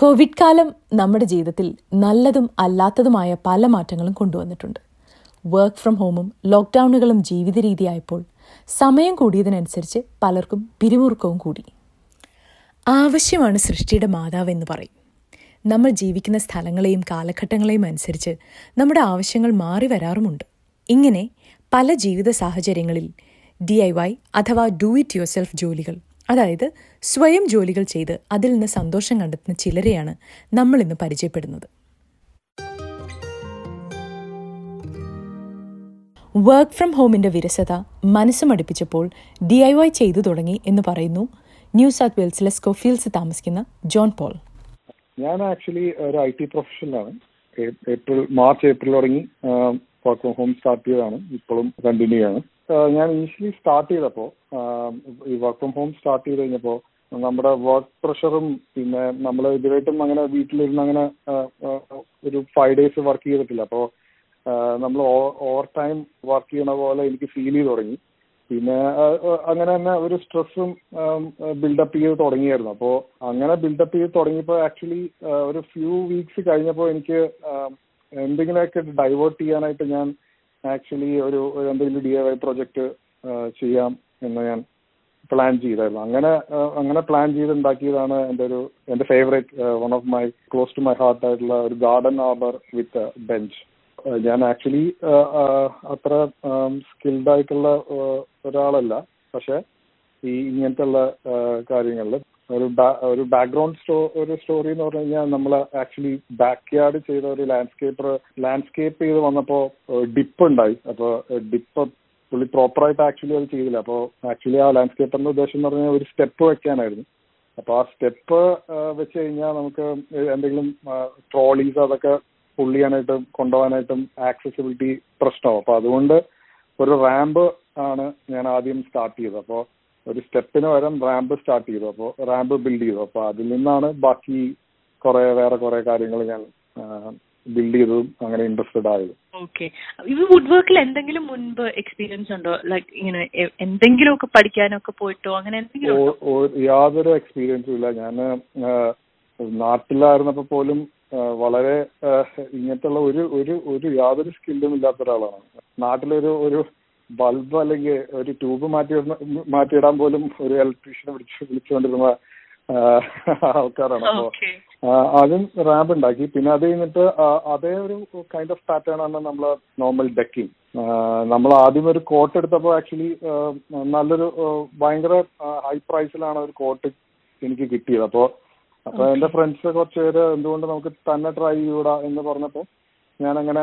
Covid കാലം നമ്മുടെ ജീവിതത്തിൽ നല്ലതും അല്ലാത്തതുമായ പല മാറ്റങ്ങളും കൊണ്ടുവന്നിട്ടുണ്ട് വർക്ക് ഫ്രം ഹോമും ലോക്ക്ഡൌണുകളും ജീവിത രീതിയായപ്പോൾ സമയം കൂടിയതിനനുസരിച്ച് പലർക്കും പിരിമുറുക്കവും കൂടി ആവശ്യമാണ് സൃഷ്ടിയുടെ മാതാവ് എന്ന് പറയും നമ്മൾ ജീവിക്കുന്ന സ്ഥലങ്ങളെയും കാലഘട്ടങ്ങളെയും അനുസരിച്ച് നമ്മുടെ ആവശ്യങ്ങൾ മാറി വരാറുമുണ്ട് ഇങ്ങനെ പല ജീവിത സാഹചര്യങ്ങളിൽ ഡി ഐ വൈ അഥവാ ഡു ഇറ്റ് യുവർ സെൽഫ് ജോലികൾ അതായത് സ്വയം ജോലികൾ ചെയ്ത് അതിൽ നിന്ന് സന്തോഷം കണ്ടെത്തുന്ന ചിലരെയാണ് നമ്മൾ ഇന്ന് പരിചയപ്പെടുന്നത് വർക്ക് ഫ്രം ഹോമിന്റെ വിരസത മനസ്സ് മടുപ്പിച്ചപ്പോൾ ഡി ഐ വൈ ചെയ്തു തുടങ്ങി എന്ന് പറയുന്നു ന്യൂ സൗത്ത് വെയിൽസിലെ സ്കോഫീൽസ് താമസിക്കുന്ന ജോൺ പോൾ ഞാൻ ആക്ച്വലി ഒരു ഐ ടി പ്രൊഫഷണലാണ് ഏപ്രിൽ മാർച്ച് ഏപ്രിൽ തുടങ്ങി വർക്ക് ഫ്രം ഹോം സ്റ്റാർട്ട് ചെയ്തതാണ് ഇപ്പോഴും കണ്ടിന്യൂ ആണ് ഞാൻ ഇനീഷ്യലി സ്റ്റാർട്ട് ചെയ്തപ്പോൾ ഈ വർക്ക് ഫ്രം ഹോം സ്റ്റാർട്ട് ചെയ്ത് കഴിഞ്ഞപ്പോൾ നമ്മുടെ വർക്ക് പ്രഷറും പിന്നെ നമ്മൾ ഇതുവരായിട്ടും അങ്ങനെ വീട്ടിലിരുന്ന് അങ്ങനെ ഒരു ഫൈവ് ഡേയ്സ് വർക്ക് ചെയ്തിട്ടില്ല അപ്പോൾ നമ്മൾ ഓവർ ടൈം വർക്ക് ചെയ്യണ പോലെ എനിക്ക് ഫീൽ ചെയ്ത് തുടങ്ങി പിന്നെ അങ്ങനെ തന്നെ ഒരു സ്ട്രെസ്സും ബിൽഡപ്പ് ചെയ്ത് തുടങ്ങിയായിരുന്നു അപ്പോൾ അങ്ങനെ ബിൽഡപ്പ് ചെയ്ത് തുടങ്ങിയപ്പോൾ ആക്ച്വലി ഒരു ഫ്യൂ വീക്സ് കഴിഞ്ഞപ്പോൾ എനിക്ക് എന്തെങ്കിലുമൊക്കെ ഡൈവേർട്ട് ചെയ്യാനായിട്ട് ഞാൻ ആക്ച്വലി ഒരു എന്തെങ്കിലും ഡി ഐ വൈ പ്രൊജക്ട് ചെയ്യാം എന്ന് ഞാൻ പ്ലാൻ ചെയ്തായിരുന്നു അങ്ങനെ അങ്ങനെ പ്ലാൻ ചെയ്ത് ഉണ്ടാക്കിയതാണ് എൻ്റെ ഒരു എൻ്റെ favourite one of my close to my heart ആയിട്ടുള്ള ഒരു ഗാർഡൻ ആർബർ വിത്ത് ബെഞ്ച് ഞാൻ ആക്ച്വലി അത്ര സ്കിൽഡ് ആയിട്ടുള്ള ഒരാളല്ല പക്ഷെ ഈ ഇങ്ങനത്തെ ഉള്ള കാര്യങ്ങളിൽ ഒരു ഒരു ബാക്ക്ഗ്രൗണ്ട് സ്റ്റോ ഒരു സ്റ്റോറി എന്ന് പറഞ്ഞു കഴിഞ്ഞാൽ നമ്മൾ ആക്ച്വലി ബാക്ക് യാർഡ് ചെയ്ത ഒരു ലാൻഡ്സ്കേപ്പർ ലാൻഡ്സ്കേപ്പ് ചെയ്ത് വന്നപ്പോൾ ഡിപ്പ് ഉണ്ടായി അപ്പോൾ ഡിപ്പ് പുള്ളി പ്രോപ്പറായിട്ട് ആക്ച്വലി അത് ചെയ്തില്ല അപ്പോൾ ആക്ച്വലി ആ ലാൻഡ്സ്കേപ്പറിന്റെ ഉദ്ദേശം എന്ന് പറഞ്ഞാൽ ഒരു സ്റ്റെപ്പ് വെക്കാനായിരുന്നു അപ്പോൾ ആ സ്റ്റെപ്പ് വെച്ച് കഴിഞ്ഞാൽ നമുക്ക് എന്തെങ്കിലും ട്രോളീസ് അതൊക്കെ പുള്ള് ചെയ്യാനായിട്ടും കൊണ്ടുപോകാനായിട്ടും ആക്സസിബിലിറ്റി പ്രശ്നമാവും അപ്പോൾ അതുകൊണ്ട് ഒരു റാമ്പ് ആണ് ഞാൻ ആദ്യം സ്റ്റാർട്ട് ചെയ്തത് അപ്പോൾ ഒരു സ്റ്റെപ്പിന് പകരം റാമ്പ് സ്റ്റാർട്ട് ചെയ്തു അപ്പോൾ റാമ്പ് ബിൽഡ് ചെയ്തു അപ്പോൾ അതിൽ നിന്നാണ് ബാക്കി കുറെ വേറെ കുറെ കാര്യങ്ങൾ ഞാൻ ബിൽഡ് ചെയ്തതും അങ്ങനെ ഇൻട്രസ്റ്റഡ് ആയത് ഓക്കെ ഇത് വുഡ് വർക്കിൽ എന്തെങ്കിലും മുൻപ് എക്സ്പീരിയൻസ് ഉണ്ടോ ലൈക്ക് ഇങ്ങനെ എന്തെങ്കിലുമൊക്കെ പഠിക്കാനൊക്കെ പോയിട്ടോ അങ്ങനെ എന്തെങ്കിലും യാതൊരു എക്സ്പീരിയൻസും ഇല്ല ഞാൻ നാട്ടിലായിരുന്നപ്പോൾ പോലും വളരെ ഇങ്ങനത്തുള്ള ഒരു ഒരു ഒരു യാതൊരു സ്കില്ലും ഇല്ലാത്ത ഒരാളാണ് നാട്ടിലൊരു ഒരു ബൾബ് അല്ലെങ്കിൽ ഒരു ട്യൂബ് മാറ്റി മാറ്റിയിടാൻ പോലും ഒരു ഇലക്ട്രീഷ്യനെ വിളിച്ച് വിളിച്ചുകൊണ്ടിരുന്ന ആൾക്കാരാണ് അപ്പോൾ അതും റാമ്പ് ഉണ്ടാക്കി പിന്നെ അത് കഴിഞ്ഞിട്ട് അതേ ഒരു കൈൻഡ് ഓഫ് പാറ്റേൺ ആണ് നമ്മൾ നോർമൽ ഡെക്കിങ് നമ്മൾ ആദ്യം ഒരു കോട്ട് എടുത്തപ്പോൾ ആക്ച്വലി നല്ലൊരു ഭയങ്കര ഹൈ പ്രൈസിലാണ് ഒരു കോട്ട് എനിക്ക് കിട്ടിയത് അപ്പോൾ അപ്പൊ എന്റെ ഫ്രണ്ട്സ് കുറച്ച് പേര് എന്തുകൊണ്ട് നമുക്ക് തന്നെ ട്രൈ ചെയ്യൂടാ എന്ന് പറഞ്ഞപ്പോൾ ഞാൻ അങ്ങനെ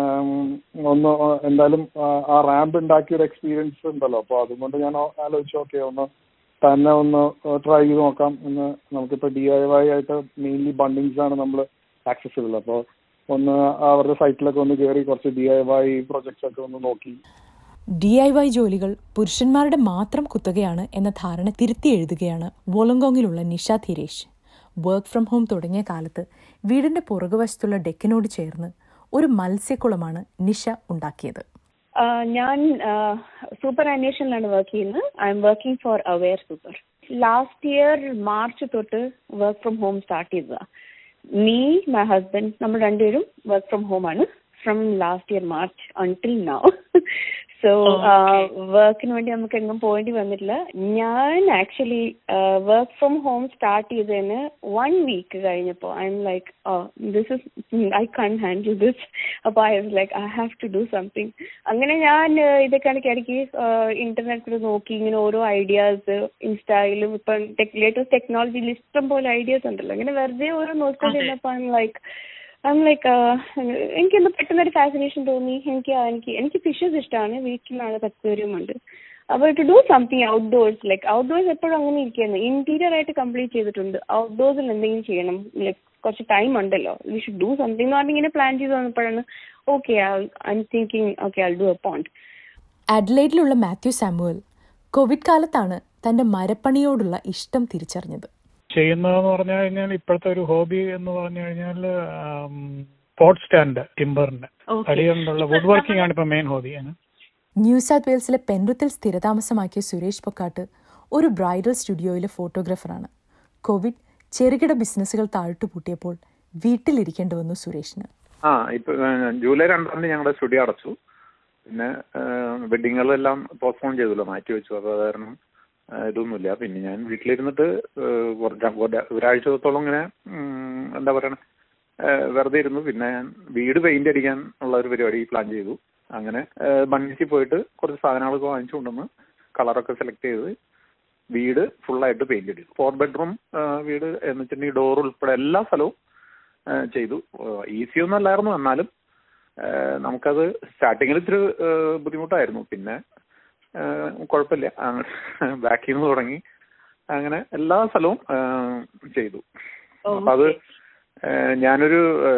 ഒന്ന് എന്തായാലും ആ റാമ്പ് ഉണ്ടാക്കിയ ഒരു എക്സ്പീരിയൻസ് ഉണ്ടല്ലോ അപ്പോൾ അതുകൊണ്ട് ഞാൻ ആലോചിച്ചു ഓക്കെ ഒന്ന് തന്നെ ഒന്ന് ട്രൈ ചെയ്ത് നോക്കാം എന്ന് നമുക്കിപ്പോൾ ഡി ഐ വൈ ആയിട്ട് മെയിൻലി ബണ്ടിങ്സ് ആണ് നമ്മൾ ആക്സസിബിൾ അപ്പോൾ ഒന്ന് അവരുടെ സൈറ്റിലൊക്കെ ഒന്ന് കയറി കുറച്ച് ഡി ഐ വൈ പ്രൊജക്ട്സ് ഒക്കെ ഒന്ന് നോക്കി ഡി ഐ വൈ ജോലികൾ പുരുഷന്മാരുടെ മാത്രം കുത്തകയാണ് എന്ന ധാരണ തിരുത്തി എഴുതുകയാണ് വോളങ്കോങ്ങിലുള്ള Nisha Dheeresh work from home തുടങ്ങിയ കാലത്ത് വീടിന്റെ പുറകുവശത്തുള്ള ഡെക്കിനോട് ചേർന്ന് ഒരു മത്സ്യക്കുളമാണ് നിഷ ഉണ്ടാക്കിയത് ഞാൻ സൂപ്പർ അന്വേഷണിലാണ് വർക്ക് ചെയ്യുന്നത് I'm working for aware super last year March തൊട്ട് വർക്ക് ഫ്രം ഹോം സ്റ്റാർട്ട് ചെയ്തതാണ് മീ മൈ ഹസ്ബൻഡ് നമ്മൾ രണ്ടുപേരും വർക്ക് ഫ്രം ഹോം ആണ് from last year March until now so വർക്കിന് വേണ്ടി നമുക്ക് എങ്ങും പോകേണ്ടി വന്നിട്ടില്ല ഞാൻ actually work from home start ചെയ്തതിന് വൺ വീക്ക് കഴിഞ്ഞപ്പോൾ I'm like this is I can handle this അപ്പോൾ I was like I have to do something അങ്ങനെ ഞാൻ ഇതൊക്കെയാണ് ഇടയ്ക്ക് ഇന്റർനെറ്റിൽ നോക്കി ഇങ്ങനെ ഓരോ ഐഡിയാസ് ഇൻസ്റ്റയിലും ഇപ്പം ലേറ്റസ്റ്റ് ടെക്നോളജിയിൽ ഇഷ്ടം പോലെ ഐഡിയാസ് ഉണ്ടല്ലോ അങ്ങനെ വെറുതെ ഓരോ നോക്കിക്കൊണ്ടിരുന്നപ്പോൾ I'm like I'm like എനിക്കെന്തോ പെട്ടെന്നൊരു ഫാസിനേഷൻ തോന്നി എനിക്ക് എനിക്ക് എനിക്ക് ഫിഷസ് ഇഷ്ടമാണ് വീട്ടിൽ നാളെ പച്ചക്കറിയുമുണ്ട് അപ്പോൾ to do something outdoors like outdoors എപ്പോഴും അങ്ങനെ ഇരിക്കുന്നു ഇന്റീരിയർ ആയിട്ട് കംപ്ലീറ്റ് ചെയ്തിട്ടുണ്ട് ഔട്ട്ഡോഴ്സിൽ എന്തെങ്കിലും ചെയ്യണം ലൈക്ക് കുറച്ച് ടൈം ഉണ്ടല്ലോ വി ഷുഡ് ഡു സംതിങ് എന്ന് പറഞ്ഞ് ഇങ്ങനെ പ്ലാൻ ചെയ്ത് വന്നപ്പോഴാണ് okay I'm thinking okay I do a pond അഡ്ലൈഡിലുള്ള മാത്യു സാമുവൽ കോവിഡ് കാലത്താണ് തന്റെ മരപ്പണിയോടുള്ള ഇഷ്ടം തിരിച്ചറിഞ്ഞത് ചെയ്യുന്നതെന്ന് പറഞ്ഞു കഴിഞ്ഞാൽ ഇപ്പോഴത്തെ ഒരു ഹോബി എന്ന് പറഞ്ഞു കഴിഞ്ഞാൽ പോട്ട് സ്റ്റാൻഡ് ടിമ്പറിന്റെ തടി കൊണ്ടുള്ള വുഡ് വർക്കിംഗ് ആണ് ഇപ്പൊ മെയിൻ ഹോബി ന്യൂ സൗത്ത് വെയിൽസിലെ പെൻറുത്തിൽ സ്ഥിരതാമസമാക്കിയ സുരേഷ് പൊക്കാട്ട് ഒരു ബ്രൈഡൽ സ്റ്റുഡിയോയിലെ ഫോട്ടോഗ്രാഫറാണ് കോവിഡ് ചെറുകിട ബിസിനസ്സുകൾ താഴ്ത്തുപൂട്ടിയപ്പോൾ വീട്ടിലിരിക്കേണ്ടി വന്നു സുരേഷിന് ആ ഇപ്പൊ ഏഹ്, ജൂലൈ രണ്ടാം തീയതി ഞങ്ങളുടെ സ്റ്റുഡിയോ അടച്ചു പിന്നെ വെഡിങ്ങുകളെല്ലാം പോസ്റ്റ്പോൺ ചെയ്തല്ലോ മാറ്റി വെച്ചു അപ്പോൾ അത് കാരണം ഏഹ്, ഇതൊന്നുമില്ല പിന്നെ ഞാൻ വീട്ടിലിരുന്നിട്ട് ഏഹ്, കുറച്ച് ഒരു- ഒരാഴ്ചത്തോളം ഇങ്ങനെ ഉം, എന്താ പറയണ ഏഹ്, വെറുതെ ഇരുന്നു പിന്നെ ഞാൻ വീട് പെയിന്റ് അടിക്കാൻ ഉള്ള ഒരു പരിപാടി പ്ലാൻ ചെയ്തു അങ്ങനെ ബണ്ണീസിൽ പോയിട്ട് കുറച്ച് സാധനങ്ങളൊക്കെ വാങ്ങിച്ചു കൊണ്ടുവന്ന് കളറൊക്കെ സെലക്ട് ചെയ്ത് വീട് ഫുള്ളായിട്ട് പെയിന്റ് അടിച്ചു ഫോർ ബെഡ്റൂം വീട് എന്ന് വെച്ചിട്ടുണ്ടെങ്കിൽ ഡോർ ഉൾപ്പെടെ എല്ലാ സ്ഥലവും ആ, ചെയ്തു ഈസി ഒന്നും അല്ലായിരുന്നു എന്നാലും ആ, നമുക്കത് സ്റ്റാർട്ടിങ്ങിൽ ഇത്തിരി ആ, ബുദ്ധിമുട്ടായിരുന്നു പിന്നെ ആ, കുഴപ്പമില്ല ബാക്കിൽ നിന്ന് തുടങ്ങി അങ്ങനെ എല്ലാ സ്ഥലവും ആ, ചെയ്തു അപ്പൊ അത് ആ, ഞാനൊരു ആ,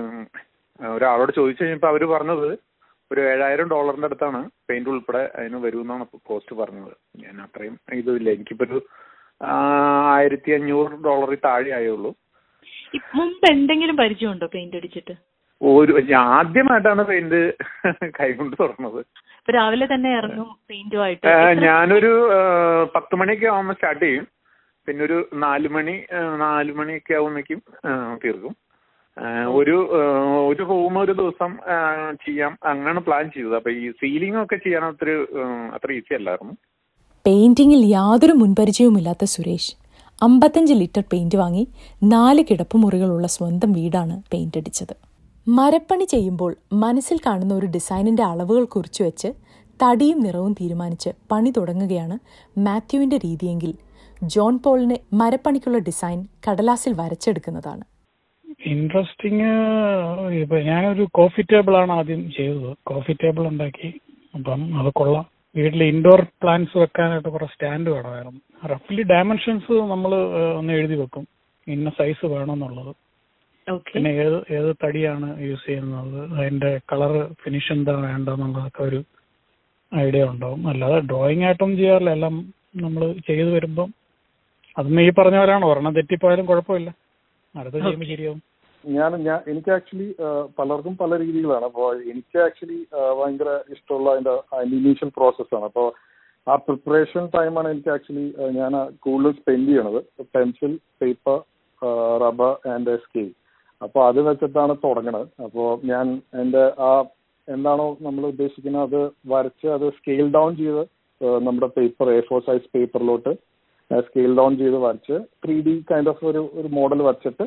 ഒരാളോട് ചോദിച്ചു കഴിഞ്ഞപ്പോ അവര് പറഞ്ഞത് ഒരു ഏഴായിരം ഡോളറിന്റെ അടുത്താണ് പെയിന്റ് ഉൾപ്പെടെ അതിന് വരുമെന്നാണ് കോസ്റ്റ് പറഞ്ഞത് ഞാൻ അത്രയും ഇതില്ല എനിക്കിപ്പോ ഒരു ആ, ആയിരത്തി അഞ്ഞൂറ് ഡോളറിൽ താഴെ ആയുള്ളൂ ഇ- മുമ്പ് എന്തെങ്കിലും പരിചയമുണ്ടോ പെയിന്റ് അടിച്ചിട്ട് ഒരു ഞാൻ ആദ്യമായിട്ടാണ് പെയിന്റ് കൈകൊണ്ട് തുറന്നത് ഇപ്പൊ രാവിലെ തന്നെ ഇറങ്ങും പെയിന്റുമായിട്ട് ഏ, ഞാനൊരു ഏ, പത്ത് മണിയൊക്കെ ആവുമ്പോൾ സ്റ്റാർട്ട് ചെയ്യും പിന്നെ ഒരു നാല് മണി ഏ, നാല് മണിയൊക്കെ ആവുമ്പോഴേക്കും ഏ, തീർക്കും ഏ, ഒരു ഏ, ഒരു റൂം ഒരു ദിവസം ഏ, ചെയ്യാം അങ്ങനെയാണ് പ്ലാൻ ചെയ്തത് അപ്പൊ ഈ സീലിംഗ് ഒക്കെ ചെയ്യാൻ അത്ര ഏ, അത്ര ഈസി അല്ലായിരുന്നു പെയിന്റിങ്ങിൽ യാതൊരു മുൻപരിചയവുമില്ലാത്ത സുരേഷ് അമ്പത്തഞ്ച് ലിറ്റർ പെയിന്റ് വാങ്ങി നാല് കിടപ്പുമുറികളുള്ള സ്വന്തം വീടാണ് പെയിന്റ് അടിച്ചത് മരപ്പണി ചെയ്യുമ്പോൾ മനസ്സിൽ കാണുന്ന ഒരു ഡിസൈനിന്റെ അളവുകൾ കുറിച്ചു വെച്ച് തടിയും നിറവും തീരുമാനിച്ച് പണി തുടങ്ങുകയാണ് മാത്യുവിന്റെ രീതിയെങ്കിൽ ജോൺ പോളിനെ മരപ്പണിക്കുള്ള ഡിസൈൻ കടലാസിൽ വരച്ചെടുക്കുന്നതാണ് ഇൻട്രസ്റ്റിങ് ഇപ്പൊ ഞാനൊരു കോഫി ടേബിൾ ആണ് ആദ്യം ചെയ്തത് കോഫി ടേബിൾ ഉണ്ടാക്കി അപ്പം അത് കൊള്ളാം വീട്ടിൽ ഇൻഡോർ പ്ലാന്റ്സ് വെക്കാനായിട്ട് കുറെ സ്റ്റാൻഡ് വേണമായിരുന്നു റഫ്ലി ഡയമെൻഷൻസ് നമ്മൾ ഒന്ന് എഴുതി വെക്കും ഇന്ന സൈസ് വേണമെന്നുള്ളത് ഓക്കെ പിന്നെ ഏത് ഏത് തടിയാണ് യൂസ് ചെയ്യുന്നത് അതിന്റെ കളർ ഫിനിഷ് എന്താ വേണ്ടെന്നുള്ളതൊക്കെ ഒരു ഐഡിയ ഉണ്ടാവും അല്ലാതെ ഡ്രോയിങ് ആയിട്ടൊന്നും ചെയ്യാറില്ല എല്ലാം നമ്മൾ ചെയ്തു വരുമ്പം അതൊന്നും ഈ പറഞ്ഞ പോലെയാണ് ഒരെണ്ണം തെറ്റിപ്പോയാലും കുഴപ്പമില്ല അടുത്ത ചെയ്യുമ്പോൾ ശരിയാവും ഞാൻ ഞാൻ എനിക്ക് ആക്ച്വലി പലർക്കും പല രീതികളാണ് അപ്പോൾ എനിക്ക് ആക്ച്വലി ഭയങ്കര ഇഷ്ടമുള്ള അതിന്റെ അതിന്റെ ഇനീഷ്യൽ പ്രോസസ്സാണ് അപ്പോൾ ആ പ്രിപ്പറേഷൻ ടൈമാണ് എനിക്ക് ആക്ച്വലി ഞാൻ കൂടുതൽ സ്പെൻഡ് ചെയ്യണത് pencil paper rubber and scale അപ്പോൾ അത് വെച്ചിട്ടാണ് തുടങ്ങണത് അപ്പോൾ ഞാൻ എൻ്റെ ആ എന്താണോ നമ്മൾ ഉദ്ദേശിക്കുന്നത് അത് വരച്ച് അത് സ്കെയിൽ ഡൗൺ ചെയ്ത് ആ, നമ്മുടെ പേപ്പർ എ ഫോർ സൈസ് പേപ്പറിലോട്ട് സ്കെയിൽ ഡൗൺ ചെയ്ത് വരച്ച് ത്രീ ഡി കൈൻഡ് ഓഫ് ഒരു ഒരു മോഡൽ വരച്ചിട്ട്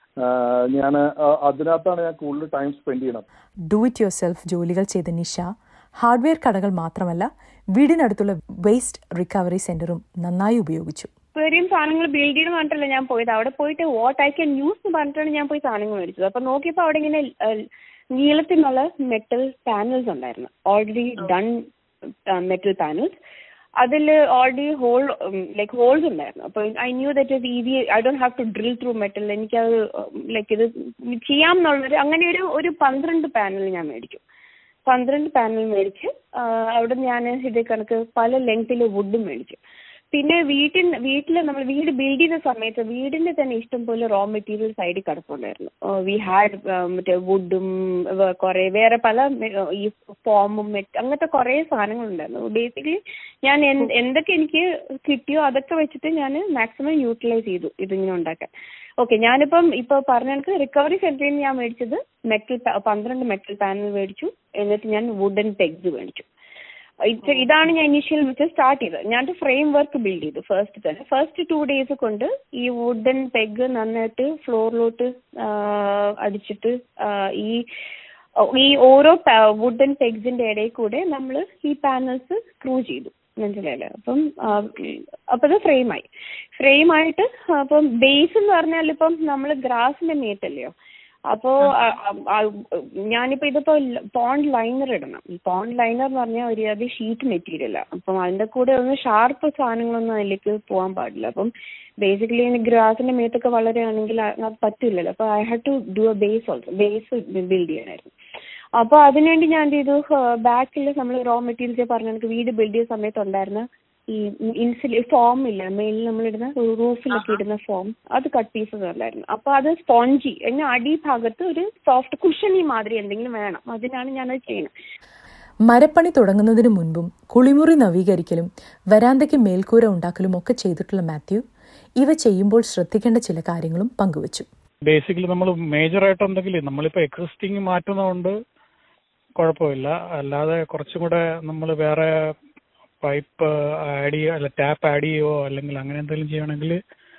ഞാൻ അതിനകത്താണ് ഞാൻ കൂടുതൽ ടൈം സ്പെൻഡ് ചെയ്യണത് ഡു ഇറ്റ് യുവർ സെൽഫ് ജോലികൾ ചെയ്ത നിഷ ഹാർഡ്വെയർ കടകൾ മാത്രമല്ല വീടിനടുത്തുള്ള വേസ്റ്റ് റിക്കവറി സെന്ററും നന്നായി ഉപയോഗിച്ചു വേറെയും സാധനങ്ങൾ ബിൽഡ് ചെയ്യണം പറഞ്ഞിട്ടല്ല ഞാൻ പോയത് അവിടെ പോയിട്ട് വാട്ട് ഐ ക്യാൻ യൂസ് എന്ന് പറഞ്ഞിട്ടാണ് ഞാൻ പോയി സാധനങ്ങൾ മേടിച്ചത് അപ്പൊ നോക്കിയപ്പോ അവിടെ ഇങ്ങനെ ഏഹ്, നീളത്തിനുള്ള മെറ്റൽ പാനൽസ് ഉണ്ടായിരുന്നു ഓൾറെഡി ഡൺ മെറ്റൽ പാനൽസ് അതിൽ ഓൾറെഡി ഹോൾ ലൈക്ക് ഹോൾസ് ഉണ്ടായിരുന്നു അപ്പൊ I knew that is easy I don't have to drill through metal എനിക്കത് ലൈക്ക് ഇത് ചെയ്യാം എന്നുള്ളൊരു അങ്ങനെ ഒരു ഒരു പന്ത്രണ്ട് പാനൽ ഞാൻ മേടിച്ചു പന്ത്രണ്ട് പാനൽ മേടിച്ച് ആ, അവിടെ ഞാൻ ഇതേ കണക്ക് പല ലെങ്തിൽ വുഡും മേടിച്ചു പിന്നെ വീട്ടിൽ വീട്ടിൽ നമ്മൾ വീട് ബിൽഡ് ചെയ്ത സമയത്ത് വീടിന്റെ തന്നെ ഇഷ്ടം പോലെ റോ മെറ്റീരിയൽ സൈഡിൽ കിടപ്പുണ്ടായിരുന്നു വി ഹാഡ് മറ്റേ വുഡും കുറെ വേറെ പല മെ- ഈ ഫോമും അങ്ങനത്തെ കുറെ സാധനങ്ങളുണ്ടായിരുന്നു ബേസിക്കലി ഞാൻ എന്ത് എന്തൊക്കെ എനിക്ക് കിട്ടിയോ അതൊക്കെ വെച്ചിട്ട് ഞാൻ മാക്സിമം യൂട്ടിലൈസ് ചെയ്തു ഇതിങ്ങനെ ഉണ്ടാക്കാൻ ഓക്കെ ഞാനിപ്പം ഇപ്പൊ പറഞ്ഞ കണക്ക് റിക്കവറി സെന്ററിൽ നിന്ന് ഞാൻ മേടിച്ചത് മെറ്റൽ പന്ത്രണ്ട് മെറ്റൽ പാനൽ മേടിച്ചു എന്നിട്ട് ഞാൻ വുഡൻ പെഗ്സ് മേടിച്ചു ഇത് ഇതാണ് ഞാൻ ഇനീഷ്യൽ വെച്ച് സ്റ്റാർട്ട് ചെയ്തത് ഞാൻ ഫ്രെയിം വർക്ക് ബിൽഡ് ചെയ്തു ഫസ്റ്റ് തന്നെ ഫസ്റ്റ് ടു ഡേയ്സ് കൊണ്ട് ഈ വുഡൻ പെഗ് നന്നായിട്ട് ഫ്ലോറിലോട്ട് അടിച്ചിട്ട് ആ, ഈ ഈ ഓരോ വുഡൻ പെഗ്സിന്റെ ഇടയിൽ കൂടെ നമ്മൾ ഈ പാനൽസ് സ്ക്രൂ ചെയ്തു മനസ്സിലായില്ലേ അപ്പം ആ, അപ്പൊ അത് ഫ്രെയിമായി ഫ്രെയിം ആയിട്ട് അപ്പം ബേസ് എന്ന് പറഞ്ഞാൽ ഇപ്പം നമ്മൾ ഗ്രാസിന്റെ മേത്തല്ലയോ അപ്പോ ആ, ആ, ഞാനിപ്പോ ഇതിപ്പോ പോണ്ട് ലൈനർ ഇടണം ഈ പോണ്ട് ലൈനർ എന്ന് പറഞ്ഞാൽ ഒരു അത് ഷീറ്റ് മെറ്റീരിയലാ അപ്പം അതിന്റെ കൂടെ ഒന്ന് ഷാർപ്പ് സാധനങ്ങളൊന്നും അതിലേക്ക് പോകാൻ പാടില്ല അപ്പം ബേസിക്കലി ഗ്രാസിന്റെ മേത്തൊക്കെ വളരെയാണെങ്കിൽ അത് പറ്റില്ലല്ലോ അപ്പൊ I had to do a base also base build ചെയ്യാനായിരുന്നു അപ്പൊ അതിനുവേണ്ടി ഞാൻ എന്ത് ചെയ്തു ബാക്കിൽ നമ്മൾ റോ മെറ്റീരിയൽസ് പറഞ്ഞ കണക്ക് വീട് ബിൽഡ് ചെയ്ത സമയത്ത് ഉണ്ടായിരുന്ന ഈ ഇൻസുലി ഫോം ഇല്ല മേലിൽ നമ്മളിടുന്ന റൂഫിലൊക്കെ ഇടുന്ന ഫോം അത് കട്ട് പീസസ് ഉണ്ടായിരുന്നു അപ്പൊ അത് സ്പോഞ്ചി എന്നെ അടിഭാഗത്ത് ഒരു സോഫ്റ്റ് കുഷനി മാതിരി എന്തെങ്കിലും വേണം അതിനാണ് ഞാനത് ചെയ്യുന്നത് മരപ്പണി തുടങ്ങുന്നതിനു മുൻപും കുളിമുറി നവീകരിക്കലും വരാന്തയ്ക്ക് മേൽക്കൂര ഉണ്ടാക്കലും ഒക്കെ ചെയ്തിട്ടുള്ള മാത്യു ഇവ ചെയ്യുമ്പോൾ ശ്രദ്ധിക്കേണ്ട ചില കാര്യങ്ങളും പങ്കുവച്ചു ബേസിക്കലി നമ്മൾ മേജറായിട്ട് എന്തെങ്കിലും നമ്മളിപ്പോ എക്സിസ്റ്റിംഗ് മാറ്റുന്നതുകൊണ്ട് കുഴപ്പമില്ല അല്ലാതെ കുറച്ചും കൂടെ നമ്മൾ വേറെ പൈപ്പ് ആഡ് ചെയ്യുക അല്ല ടാപ്പ് ആഡ് ചെയ്യുകയോ അല്ലെങ്കിൽ അങ്ങനെ എന്തെങ്കിലും ചെയ്യണമെങ്കിൽ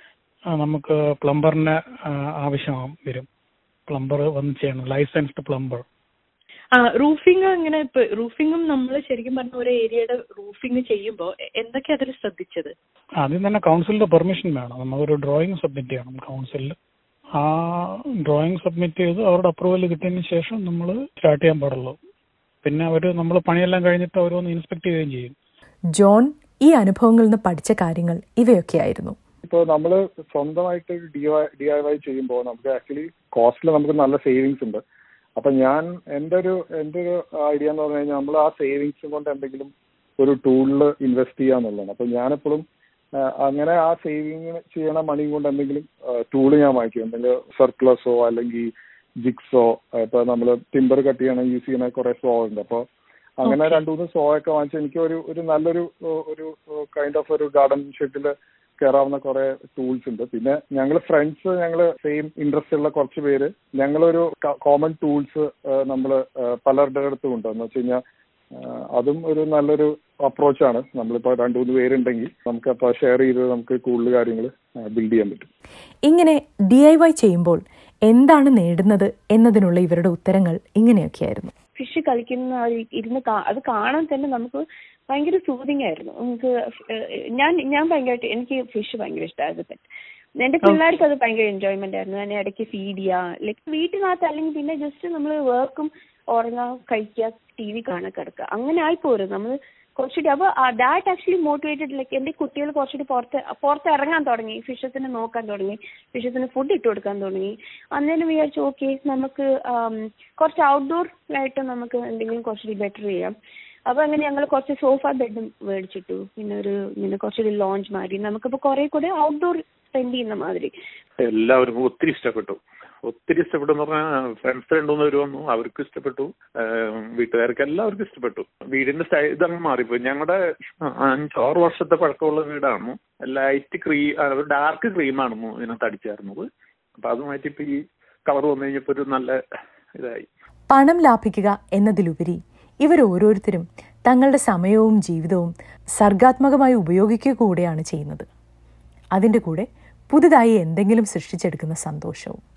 നമുക്ക് പ്ലംബറിന് ആവശ്യം വരും പ്ലംബർ വന്ന് ചെയ്യണം ലൈസൻസ്ഡ് പ്ലംബർ ആ റൂഫിംഗ് അങ്ങനെ ഇപ്പൊ റൂഫിംഗും നമ്മൾ ശരിക്കും പറഞ്ഞ ഒരു ഏരിയയുടെ റൂഫിംഗ് ചെയ്യുമ്പോൾ എന്തൊക്കെ അതിൽ ശ്രദ്ധിച്ചത് ആദ്യം തന്നെ കൗൺസിലിന്റെ പെർമിഷൻ വേണം നമുക്കൊരു ഡ്രോയിങ് സബ്മിറ്റ് ചെയ്യണം കൗൺസിലിൽ ആ ഡ്രോയിങ് സബ്മിറ്റ് ചെയ്ത് അവരുടെ അപ്രൂവൽ കിട്ടിയതിന് ശേഷം നമ്മൾ സ്റ്റാർട്ട് ചെയ്യാൻ പാടുള്ളൂ പിന്നെ അവർ നമ്മൾ പണിയെല്ലാം കഴിഞ്ഞിട്ട് അവരൊന്ന് ഇൻസ്പെക്ട് ചെയ്യുകയും ചെയ്യും ജോൺ ഈ അനുഭവങ്ങളിൽ നിന്ന് പഠിച്ച കാര്യങ്ങൾ ഇവയൊക്കെയായിരുന്നു ഇപ്പോൾ നമ്മൾ സ്വന്തമായിട്ട് ഡി ഡി ഐ വൈ ചെയ്യുമ്പോൾ നമുക്ക് ആക്ച്വലി കോസ്റ്റിൽ നമുക്ക് നല്ല സേവിങ്സ് ഉണ്ട് അപ്പൊ ഞാൻ എൻ്റെ ഒരു എൻ്റെ ഒരു ഐഡിയ എന്ന് പറഞ്ഞു കഴിഞ്ഞാൽ നമ്മൾ ആ സേവിങ്സ് കൊണ്ട് എന്തെങ്കിലും ഒരു ടൂളിൽ ഇൻവെസ്റ്റ് ചെയ്യാന്നുള്ളതാണ് അപ്പൊ ഞാനെപ്പോഴും അങ്ങനെ ആ സേവിങ് ചെയ്യണ മണി കൊണ്ട് എന്തെങ്കിലും ടൂള് ഞാൻ വാങ്ങിക്കും എന്തെങ്കിലും സർപ്ലസോ അല്ലെങ്കിൽ ജിക്സോ ഇപ്പൊ നമ്മൾ ടിമ്പർ കട്ട് ചെയ്യണ യൂസ് ചെയ്യുന്ന കുറെ സോ ഉണ്ട് അപ്പോൾ അങ്ങനെ രണ്ടു മൂന്ന് സോ ഒക്കെ വാങ്ങിച്ച് എനിക്ക് ഒരു ഒരു നല്ലൊരു ഒരു കൈൻഡ് ഓഫ് ഒരു ഗാർഡൻ ഷെഡിൽ കയറാവുന്ന കുറെ ടൂൾസ് ഉണ്ട് പിന്നെ ഞങ്ങൾ ഫ്രണ്ട്സ് ഞങ്ങൾ സെയിം ഇൻട്രസ്റ്റ് ഉള്ള കുറച്ച് പേര് ഞങ്ങളൊരു കോമൺ ടൂൾസ് നമ്മൾ പലരുടെ അടുത്തും ഉണ്ട് എന്ന് വെച്ച് കഴിഞ്ഞാൽ അതും ഒരു നല്ലൊരു അപ്രോച്ചാണ് നമ്മളിപ്പോൾ രണ്ടു മൂന്ന് പേരുണ്ടെങ്കിൽ നമുക്ക് അപ്പോൾ ഷെയർ ചെയ്ത് നമുക്ക് കൂടുതൽ കാര്യങ്ങൾ ബിൽഡ് ചെയ്യാൻ പറ്റും ഇങ്ങനെ ഡി ഐ വൈ ചെയ്യുമ്പോൾ എന്താണ് നേടുന്നത് എന്നതിനുള്ള ഇവരുടെ ഉത്തരങ്ങൾ ഇങ്ങനെയൊക്കെയായിരുന്നു ഫിഷ് കളിക്കുന്ന ഇരുന്ന് അത് കാണാൻ തന്നെ നമുക്ക് ഭയങ്കര സൂതിങ് ആയിരുന്നു നമുക്ക് ഞാൻ ഞാൻ ഭയങ്കരമായിട്ട് എനിക്ക് ഫിഷ് ഭയങ്കര ഇഷ്ടമായത് പെറ്റ് എന്റെ പിള്ളേർക്ക് അത് ഭയങ്കര എൻജോയ്മെന്റ് ആയിരുന്നു ഞാൻ ഇടയ്ക്ക് ഫീഡ് ചെയ്യാ ലൈക്ക് വീട്ടിനകത്ത് അല്ലെങ്കിൽ പിന്നെ ജസ്റ്റ് നമ്മൾ വർക്കും ഉറങ്ങാ കഴിക്കുക ടി വി കാണാൻ കിടക്കുക അങ്ങനെ ആയിപ്പോരും നമ്മൾ കുറച്ചുകൂടി അപ്പൊ ദാറ്റ് ആക്ച്വലി മോട്ടിവേറ്റഡ് ലൈക്ക് എന്റെ കുട്ടികൾ കുറച്ചുകൂടി പുറത്ത് പുറത്ത് ഇറങ്ങാൻ തുടങ്ങി ഫിഷസിനെ നോക്കാൻ തുടങ്ങി ഫിഷസിന് ഫുഡ് ഇട്ട് കൊടുക്കാൻ തുടങ്ങി അന്നേരം വിചാരിച്ചു ഓക്കെ നമുക്ക് കുറച്ച് ഔട്ട്ഡോർ ആയിട്ട് നമുക്ക് എന്തെങ്കിലും കുറച്ചുകൂടി ബെറ്റർ ചെയ്യാം അപ്പൊ അങ്ങനെ ഞങ്ങൾ കുറച്ച് സോഫ ബെഡും മേടിച്ചിട്ടു പിന്നെ ഒരു ഇങ്ങനെ കുറച്ചൊരു ലോഞ്ച് മാറി നമുക്കിപ്പോ കുറെ കൂടെ ഔട്ട്ഡോർ സ്പെൻഡ് ചെയ്യുന്ന മാതിരി എല്ലാവർക്കും ഒത്തിരി ഇഷ്ടപ്പെട്ടു ഒത്തിരി ഇഷ്ടപ്പെട്ടു എന്ന് പറഞ്ഞാൽ ഫ്രണ്ട്സ് രണ്ടുമൂന്ന് പേര് വന്നു അവർക്ക് ഇഷ്ടപ്പെട്ടു വീട്ടുകാർക്ക് എല്ലാവർക്കും ഇഷ്ടപ്പെട്ടു വീടിന്റെ സ്റ്റൈൽ ഇതങ്ങ് മാറിപ്പോയി ഞങ്ങളുടെ അഞ്ചാറ് വർഷത്തെ പഴക്കമുള്ള വീടാണ് ലൈറ്റ് ക്രീം ഡാർക്ക് ക്രീമാണെന്ന് ഇതിനകത്ത് അടിച്ചായിരുന്നത് അപ്പൊ അത് മാറ്റിപ്പോ ഈ കളർ വന്നു കഴിഞ്ഞപ്പോ ഒരു നല്ല ഇതായി പണം ലാഭിക്കുക എന്നതിലുപരി ഇവർ ഓരോരുത്തരും തങ്ങളുടെ സമയവും ജീവിതവും സർഗാത്മകമായി ഉപയോഗിക്കുക കൂടെയാണ് ചെയ്യുന്നത് അതിൻ്റെ കൂടെ പുതുതായി എന്തെങ്കിലും സൃഷ്ടിച്ചെടുക്കുന്ന സന്തോഷവും